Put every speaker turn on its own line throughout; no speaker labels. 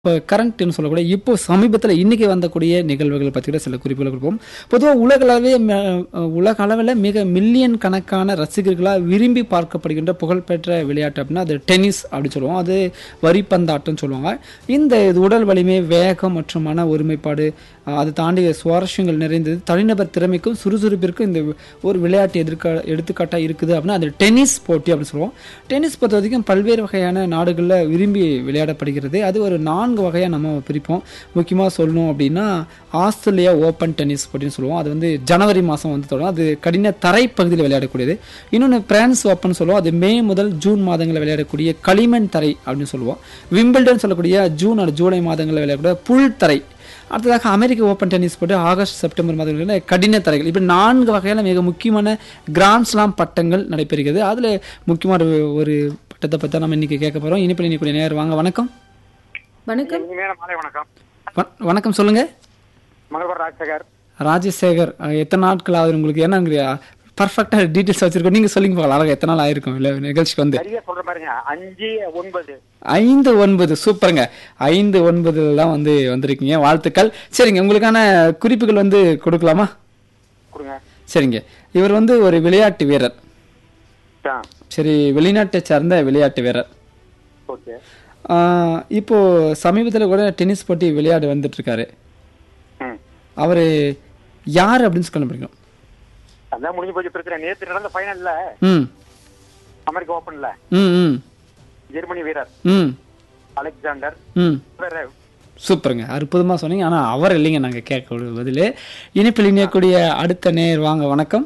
இப்போ கரண்ட்னு சொல்லக்கூடிய இப்போ சமீபத்தில் இன்னைக்கு வந்தக்கூடிய நிகழ்வுகளை பற்றி கூட சில குறிப்புகளை கொடுப்போம் பொதுவாக உலக அளவே ம- உலக அளவில் மிக மில்லியன் கணக்கான ரசிகர்களால் விரும்பி பார்க்கப்படுகின்ற புகழ்பெற்ற விளையாட்டு அப்படின்னா அது டென்னிஸ் அப்படின்னு சொல்லுவோம் அது வரிப்பந்தாட்டம்னு சொல்லுவாங்க இந்த இது உடல் வலிமை வேகம் மற்றும் மன ஒருமைப்பாடு அஹ், அது தாண்டிய சுவாரஸ்யங்கள் நிறைந்தது தனிநபர் திறமைக்கும் சுறுசுறுப்பிற்கும் இந்த ஒரு விளையாட்டு எதிர்கா எடுத்துக்காட்டாக இருக்குது அப்படின்னா அது டென்னிஸ் போட்டி அப்படின்னு சொல்லுவோம் டென்னிஸ் பொறுத்த வரைக்கும் பல்வேறு வகையான நாடுகளில் விரும்பி விளையாடப்படுகிறது அது ஒரு நான்கு வகையாக நம்ம பிரிப்போம் முக்கியமாக சொல்லணும் அப்படின்னா ஆஸ்திரேலியா ஓப்பன் டென்னிஸ் போட்டின்னு சொல்லுவோம் அது வந்து ஜனவரி மாதம் வந்து தொடங்கும் அது கடின தரைப்பகுதியில் விளையாடக்கூடியது இன்னொன்று பிரான்ஸ் ஓப்பன் சொல்லுவோம் அது மே முதல் ஜூன் மாதங்களில் விளையாடக்கூடிய களிமண் தரை அப்படின்னு சொல்லுவோம் விம்பிள்டன் சொல்லக்கூடிய ஜூன் அல்லது ஜூலை மாதங்களில் விளையாடக்கூடிய புல் தரை அடுத்ததாக அமெரிக்க ஓப்பன் டென்னிஸ் போட்டு ஆகஸ்ட் செப்டம்பர் மாதங்களில் கடின தரைகள் இப்படி நான்கு வகையில் மிக முக்கியமான கிராண்ட் ஸ்லாம் பட்டங்கள் நடைபெறுகிறது அதில் முக்கியமான ஒரு- ஒரு பட்டத்தை பற்றி தான் நம்ம இன்னைக்கு கேட்க போகிறோம் இனிப்பில் இன்னைக்கு நேர் வாங்க வணக்கம்
வணக்கம்
இனிமையான மாலை வணக்கம்
வ- வணக்கம் சொல்லுங்கள்
மங்களபுரம் ராஜசேகர்
ராஜசேகர் அஹ், எத்தனை நாட்கள் ஆகுது உங்களுக்கு ஏன்னா பர்ஃபெக்டாக டீட்டெயில்ஸ் வச்சிருக்கோம் நீங்கள் சொல்லிங்க போகலாம் அழகா எத்தனை நாள் ஆயிருக்கும் இல்லை நிகழ்ச்சிக்கு வந்து
சரியா சொல்ற பாருங்க அஞ்சு ஒன்பது
ஐந்து ஒன்பது சூப்பருங்க ஐந்து ஒன்பதுலாம் வந்து வந்திருக்கீங்க வாழ்த்துக்கள் சரிங்க உங்களுக்கான குறிப்புகள் வந்து கொடுக்கலாமா
கொடுங்க
சரிங்க இவர் வந்து ஒரு விளையாட்டு வீரர்
ஆ,
சரி வெளிநாட்டை சார்ந்த விளையாட்டு வீரர்
ஓகே
ஆஹ், இப்போ சமீபத்தில் கூட டென்னிஸ் போட்டி விளையாட வந்துட்டு இருக்காரு
ம்
அவர் யார் அப்படின்னு சொல்ல முடியும்
அதான் முடிஞ்சு போச்சு பிரச்சனை நேத்து நடந்த ஃபைனல்ல
ம்
அமெரிக்க ஓபன்ல
ம் ம்
ஜெர்மனி வீரர்
ம்
அலெக்சாண்டர்
ம்
zverev.
சூப்பருங்க அற்புதமாக சொன்னீங்க ஆனால் அவர் இல்லைங்க நாங்கள் கேட்க பதில் இனிப்பில் இணையக்கூடிய அடுத்த நேர் வாங்க வணக்கம்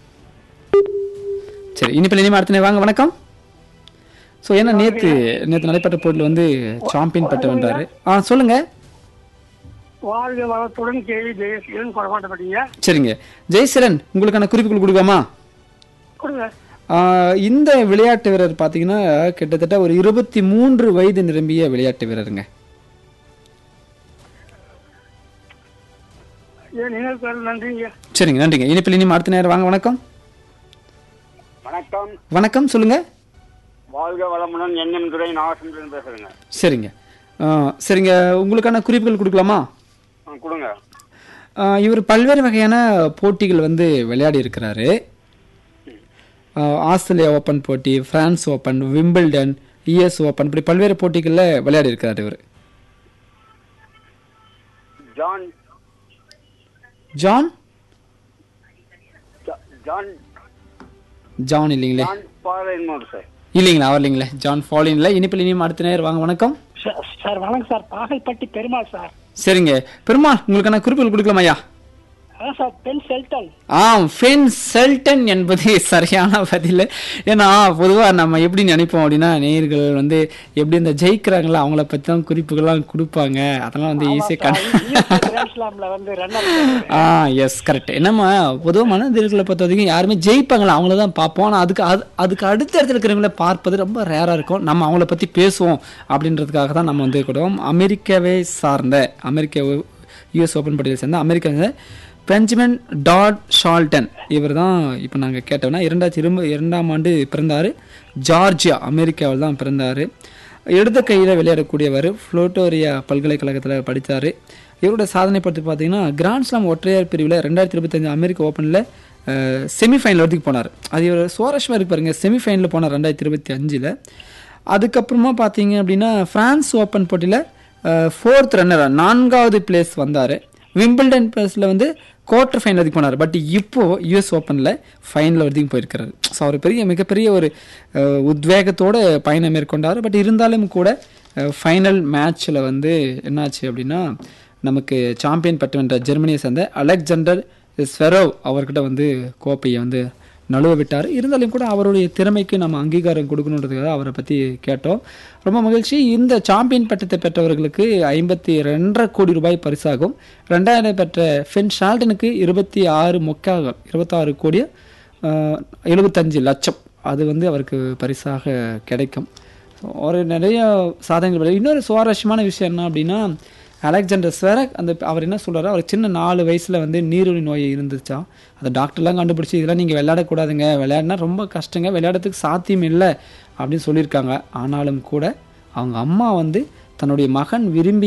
சரி இனிப்பில் இனிமே அடுத்த நேர் வாங்க வணக்கம் ஸோ ஏன்னா நேற்று நேற்று நடைபெற்ற போட்டியில் வந்து சாம்பியன் பட்டு வென்றாரு ஆ சொல்லுங்க
வாழ்க வளத்துடன் கேள்வி ஜெயசீலன் குறமாட்டப்பட்டீங்க
சரிங்க ஜெய்சலன் உங்களுக்கான குறிப்புகள் கொடுக்காமா
கொடுங்க
இந்த விளையாட்டு வீரர் பார்த்தீங்கன்னா கிட்டத்தட்ட ஒரு இருபத்தி மூன்று வயது நிரம்பிய விளையாட்டு வீரருங்க
ஏன் நினைவு நன்றிங்க
சரிங்க நன்றிங்க இனிப்பில் இனிமே அடுத்த நேரம் வாங்க வணக்கம்
வணக்கம்
வணக்கம் சொல்லுங்க
வாழ்க வளமுடன் எண்ணம் துறை நாகசந்திரன் பேசுறேங்க
சரிங்க ஆ, சரிங்க உங்களுக்கான குறிப்புகள் கொடுக்கலாமா
ஆ, கொடுங்க
ஆ, இவர் பல்வேறு வகையான போட்டிகள் வந்து விளையாடி இருக்கிறாரு ஆ, ஆஸ்திரேலியா ஓப்பன் போட்டி France open Wimbledon US open இப்படி பல்வேறு போட்டிகளில் விளையாடி இருக்கிறார் இவர்
ஜான்
ஜான்
ஜான்
ஜான் இல்லைங்களே
ஜான் பால் சார்
இல்லைங்களா அவர் இல்லைங்களே ஜான் ஃபாலின்ல இனிப்பில் இனியும் அடுத்த நேரம் வாங்க வணக்கம்
சார் சார் வணக்கம் சார் பாகல்பட்டி பெருமாள் சார்
சரிங்க பெருமாள் உங்களுக்கான குறிப்புகள் கொடுக்கலாமா ஐயா
அதான் சார் பென் செல்டன்
ஆம் ஃபென் செல்டன் என்பது சரியான பதில் ஏன்னா பொதுவாக நம்ம எப்படி நினைப்போம் அப்படின்னா நேயர்கள் வந்து எப்படி இந்த ஜெயிக்கிறாங்களோ அவங்கள பற்றி தான் குறிப்புகள்லாம் கொடுப்பாங்க அதெல்லாம் வந்து ஈஸியாக கண்
கிராண்ட் ஸ்லாம்ல வந்து ரன்னர்
ஆ எஸ் கரெக்ட் என்னம்மா பொதுவாக மனதிற்களை பொறுத்த வரைக்கும் யாருமே ஜெயிப்பாங்களா அவங்கள தான் பார்ப்போம் ஆனால் அதுக்கு அது அதுக்கு அடுத்த இடத்துல இருக்கிறவங்கள பார்ப்பது ரொம்ப ரேராக இருக்கும் நம்ம அவங்கள பற்றி பேசுவோம் அப்படின்றதுக்காக தான் நம்ம வந்து கொடுவோம் அமெரிக்காவை சார்ந்த அமெரிக்க யூஎஸ் ஓப்பன் பட்டியலை சேர்ந்த அமெரிக்கா சேர்ந்த பெஞ்சமின் டாட் ஷால்டன் இவர் தான் இப்போ நாங்கள் கேட்டோம்னா இரண்டாயிரத்தி இருபது இரண்டாம் ஆண்டு பிறந்தார் ஜார்ஜியா அமெரிக்காவில் தான் பிறந்தார் இடது கையில் விளையாடக்கூடியவர் ஃப்ளோட்டோரியா பல்கலைக்கழகத்தில் படித்தார் இவரோட சாதனை பற்றி பார்த்தீங்கன்னா கிராண்ட் ஸ்லாம் ஒற்றையார் பிரிவில் ரெண்டாயிரத்தி இருபத்தஞ்சு அமெரிக்க ஓப்பனில் செமிஃபைனல் வரைக்கும் போனார் அது இவர் சுவாரஸ்யமாக இருக்கு பாருங்க செமிஃபைனலில் போனார் ரெண்டாயிரத்தி இருபத்தி அஞ்சில் அதுக்கப்புறமா பார்த்தீங்க அப்படின்னா ஃப்ரான்ஸ் ஓப்பன் போட்டியில் ஃபோர்த் ரன்னர் நான்காவது பிளேஸ் வந்தார் விம்பிள்டன் பிளேஸில் வந்து குவார்டர் ஃபைனல் வரைக்கும் போனார் பட் இப்போ யூஎஸ் ஓப்பனில் ஃபைனல் வரைக்கும் போயிருக்கிறாரு ஸோ அவர் பெரிய மிகப்பெரிய ஒரு அஹ், உத்வேகத்தோட பயணம் மேற்கொண்டார் பட் இருந்தாலும் கூட ஃபைனல் மேட்ச்சில் வந்து என்னாச்சு அப்படின்னா நமக்கு சாம்பியன் பட்டு வென்ற ஜெர்மனியை சேர்ந்த அலெக்சாண்டர் ஸ்வெரோவ் அவர்கிட்ட வந்து கோப்பையை வந்து நழுவ விட்டார் இருந்தாலும் கூட அவருடைய திறமைக்கு நம்ம அங்கீகாரம் கொடுக்கணுன்றதுக்காக அவரை பற்றி கேட்டோம் ரொம்ப மகிழ்ச்சி இந்த சாம்பியன் பட்டத்தை பெற்றவர்களுக்கு ஐம்பத்தி ரெண்டரை கோடி ரூபாய் பரிசாகும் ரெண்டாயிரம் பெற்ற ஃபென் ஷால்டனுக்கு இருபத்தி ஆறு மொக்காக இருபத்தாறு கோடி ஆஹ், எழுபத்தஞ்சு லட்சம் அது வந்து அவருக்கு பரிசாக கிடைக்கும் ஒரு நிறைய சாதனைகள் விளையாடி- இன்னொரு சுவாரஸ்யமான விஷயம் என்ன அப்படின்னா அலெக்சாண்டர் ஸ்வெரக் அந்த அவர் என்ன சொல்றாரு அவர் சின்ன நாலு வயசுல வந்து நீரிழிவு நோய் இருந்துச்சா அதை டாக்டர்லாம் கண்டுபிடிச்சி இதெல்லாம் நீங்கள் விளையாடக்கூடாதுங்க விளையாடினா ரொம்ப கஷ்டங்க விளையாடுறதுக்கு சாத்தியம் இல்லை அப்படின்னு சொல்லியிருக்காங்க ஆனாலும் கூட அவங்க அம்மா வந்து தன்னுடைய மகன் விரும்பி